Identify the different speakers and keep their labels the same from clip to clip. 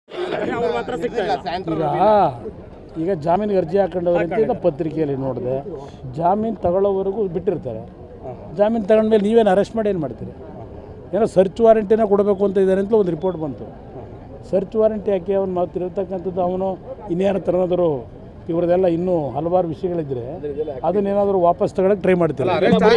Speaker 1: ಅವ್ರು ಮಾತ್ರ ಸಿಗ್ತಾ ಇಲ್ಲ
Speaker 2: ಈಗ ಈಗ ಜಾಮೀನಿಗೆ ಅರ್ಜಿ ಹಾಕೊಂಡವ್ರಂತ ಈಗ ಪತ್ರಿಕೆಯಲ್ಲಿ ನೋಡಿದೆ ಜಾಮೀನು ತಗೊಳ್ಳೋವರೆಗೂ ಬಿಟ್ಟಿರ್ತಾರೆ ಜಾಮೀನು ತಗೊಂಡ್ಮೇಲೆ ನೀವೇನು ಅರೆಸ್ಟ್ ಮಾಡಿ ಏನು ಮಾಡ್ತೀರಿ ಏನೋ ಸರ್ಚ್ ವಾರಂಟಿನ ಕೊಡಬೇಕು ಅಂತ ಇದ್ದಾರೆ ಅಂತ ಒಂದು ರಿಪೋರ್ಟ್ ಬಂತು ಸರ್ಚ್ ವಾರಂಟಿ ಹಾಕಿ ಅವ್ನು ಮಾತಿರ್ತಕ್ಕಂಥದ್ದು ಅವನು ಇನ್ನೇನು ತರೋದ್ರು ಇವ್ರದ್ದೆಲ್ಲ ಇನ್ನೂ ಹಲವಾರು ವಿಷಯಗಳಿದ್ರೆ ಅದನ್ನೇನಾದರೂ ವಾಪಸ್ ತಗೊಳಕ್ಕೆ ಟ್ರೈ ಮಾಡ್ತೀರಿ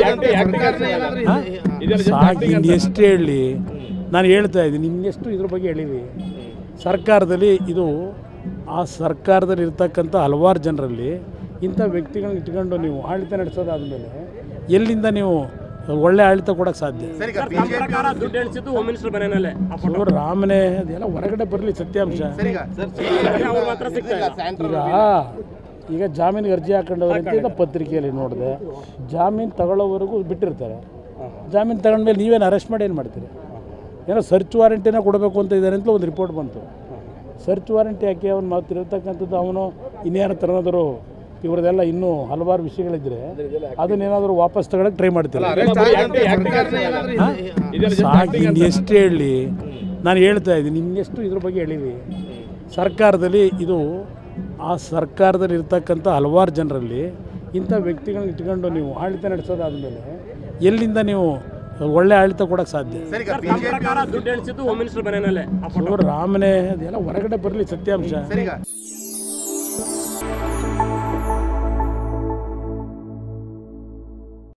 Speaker 2: ಸಾಕು ಇನ್ನೆಷ್ಟು ಹೇಳಿ ನಾನು ಹೇಳ್ತಾ ಇದ್ದೀನಿ ಇನ್ನೆಷ್ಟು ಇದ್ರ ಬಗ್ಗೆ ಹೇಳಿವಿ ಸರ್ಕಾರದಲ್ಲಿ ಇದು ಆ ಸರ್ಕಾರದಲ್ಲಿ ಇರ್ತಕ್ಕಂಥ ಹಲವಾರು ಜನರಲ್ಲಿ ಇಂಥ ವ್ಯಕ್ತಿಗಳನ್ನ ಇಟ್ಕೊಂಡು ನೀವು ಆಡಳಿತ ನಡೆಸೋದಾದ್ಮೇಲೆ ಎಲ್ಲಿಂದ ನೀವು ಒಳ್ಳೆ ಆಡಳಿತ ಕೊಡೋಕ್ಕೆ ಸಾಧ್ಯ
Speaker 1: ಸರ್ ತಮ್ಮ ಪ್ರಕಾರ ದುಡ್ಡು ಎಣಿಸಿದ್ದು ಹೋಮ್ ಮಿನಿಸ್ಟರ್ ಮನೆಯಲ್ಲೇ ಆ ಫೋಟೋ
Speaker 2: ಇವ್ರು ರಾಮನೇ ಅದೆಲ್ಲ ಹೊರಗಡೆ ಬರಲಿ ಸತ್ಯಾಂಶ
Speaker 1: ಅವ್ರು ಮಾತ್ರ ಸಿಗ್ತಾ ಇಲ್ಲ
Speaker 2: ಈಗ ಈಗ ಜಾಮೀನಿಗೆ ಅರ್ಜಿ ಹಾಕೊಂಡವ್ರಂತ ಈಗ ಪತ್ರಿಕೆಯಲ್ಲಿ ನೋಡಿದೆ ಜಾಮೀನು ತಗೊಳ್ಳೋವರೆಗೂ ಬಿಟ್ಟಿರ್ತಾರೆ ಜಾಮೀನು ತಗೊಂಡ್ಮೇಲೆ ನೀವೇನು ಅರೆಸ್ಟ್ ಮಾಡಿ ಏನು ಮಾಡ್ತೀರಿ ಏನೋ ಸರ್ಚ್ ವಾರಂಟಿನ ಕೊಡಬೇಕು ಅಂತ ಇದ್ದಾರೆ ಅಂತ ಒಂದು ರಿಪೋರ್ಟ್ ಬಂತು ಸರ್ಚ್ ವಾರಂಟಿ ಹಾಕಿ ಅವ್ನು ಮಾತಿರ್ತಕ್ಕಂಥದ್ದು ಅವನು ಇನ್ನೇನು ತರೋದ್ರು ಇವ್ರದ್ದೆಲ್ಲ ಇನ್ನೂ ಹಲವಾರು ವಿಷಯಗಳಿದ್ರೆ ಅದನ್ನೇನಾದರೂ ವಾಪಸ್ ತಗೊಳಕ್ಕೆ ಟ್ರೈ ಮಾಡ್ತೀರಿ ಸಾಕು ಇನ್ನೆಷ್ಟು ಹೇಳಿ ನಾನು ಹೇಳ್ತಾ ಇದ್ದೀನಿ ಇನ್ನೆಷ್ಟು ಇದ್ರ ಬಗ್ಗೆ ಹೇಳಿವಿ ಸರ್ಕಾರದಲ್ಲಿ ಇದು ಆ ಸರ್ಕಾರದಲ್ಲಿ ಇರ್ತಕ್ಕಂಥ ಹಲವಾರು ಜನರಲ್ಲಿ ಇಂಥ ವ್ಯಕ್ತಿಗಳನ್ನ ಇಟ್ಕೊಂಡು ನೀವು ಆಡಳಿತ ನಡೆಸೋದಾದ್ಮೇಲೆ ಎಲ್ಲಿಂದ ನೀವು ಒಳ್ಳೆ ಆಡಳಿತ ಕೊಡೋಕ್ಕೆ ಸಾಧ್ಯ
Speaker 1: ಸರ್ ತಮ್ಮ ಪ್ರಕಾರ ದುಡ್ಡು ಎಣಿಸಿದ್ದು ಹೋಮ್ ಮಿನಿಸ್ಟರ್ ಮನೆಯಲ್ಲೇ ಆ ಫೋಟೋ
Speaker 2: ಇವ್ರು ರಾಮನೇ ಅದೆಲ್ಲ ಹೊರಗಡೆ ಬರಲಿ ಸತ್ಯಾಂಶ